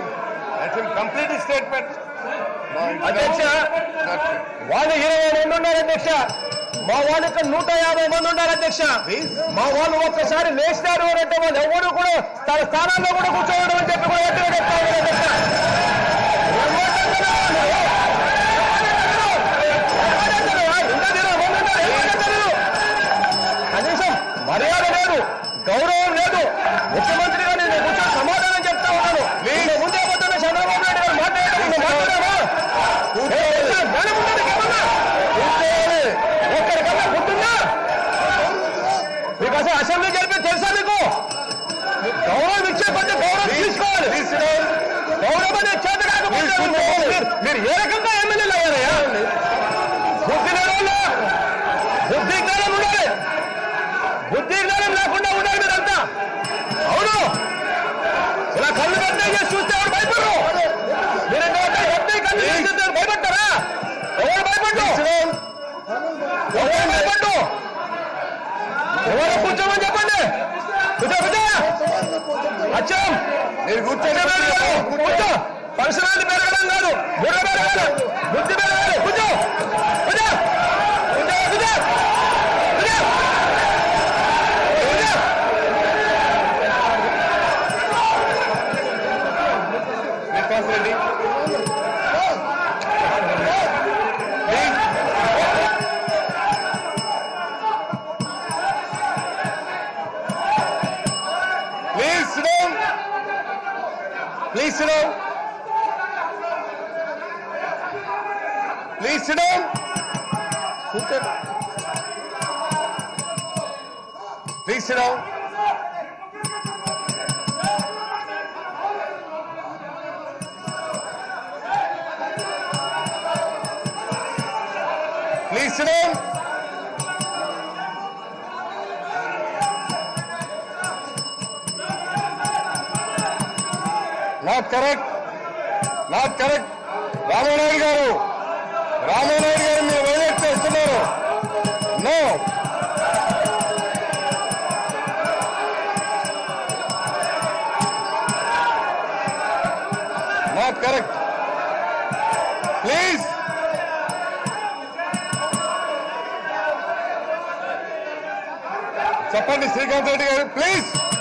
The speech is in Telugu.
Let him complete his statement. No, it's అధ్యక్ష not- not fair. వాళ్ళు ఇరవై మంది ఉన్నారు అధ్యక్ష మా వాళ్ళు ఇక్కడ నూట యాభై మంది ఉన్నారు అధ్యక్ష మా వాళ్ళు ఒక్కసారి లేచినారు అని అంటే వాళ్ళు ఎవరు కూడా తన స్థానాల్లో కూడా కూర్చోవడం అని చెప్పి కూడా గట్టిగా చెప్తా ఉన్నారు అధ్యక్ష ఏమంటారు మీరు? ఏమంటారు? ఇంత దినం ఏమంటారు? ఏమంటారు? కనీసం మర్యాద లేదు గౌరవం లేదు ముఖ్యమంత్రిగా నేను కూర్చొని సమాధానం చెప్తా ఉన్నాను నేను ముందే పోతున్న చంద్రబాబు నాయుడు గారు మాట్లాడారు నేను మాట్లాడామా ఏ, జ్ఞానం ఉందా నీకేమన్నా? కూర్చోవాలి. ఒక్కరికన్నా గుర్తుందా మీకు అసలు అసెంబ్లీ జరిపి తెలుసా మీకు మీకు గౌరవం ఇచ్చే కొద్ది గౌరవం తీసుకోవాలి గౌరవం అనేది చేత కాకపోతే మీరు- మీరు ఏ రకంగా ఎమ్మెల్యేలు అయ్యారయ్యా బుద్ధి లేని బుద్ధి జ్ఞానం ఉండాలి బుద్ధి జ్ఞానం లేకుండా ఉండాలి మీరంతా అవును ఇలా కళ్ళు కట్టే చేసి చూస్తే ఎవరు భయపడరు మీరు ఎట్టి కళ్ళు చేస్తే భయపడతారా ఎవరు భయపడ్డు ఎవరు భయపడ్డు ఎవరు కూర్చోమని చెప్పండి కూర్చో కూర్చో అచ్చం మీరు కూర్చోండి. కూర్చో పరిసరాలు పెరగడం కాదు బుర్ర పెరగాలి బుద్ధి పెరగాలి కూర్చో కూర్చో కూర్చో కూర్చో కూర్చో కూర్చో Vikas Reddy. Please. Please sit down. Please sit down. Please sit down. కూర్చోండి. Please sit down. Please sit down. Not correct. Not correct. Ramanaidu గారు రామానాయుడు గారు మీరు వైలేట్ చేస్తున్నారు నో నాట్ కరెక్ట్ ప్లీజ్ చెప్పండి శ్రీకాంత్ రెడ్డి గారు ప్లీజ్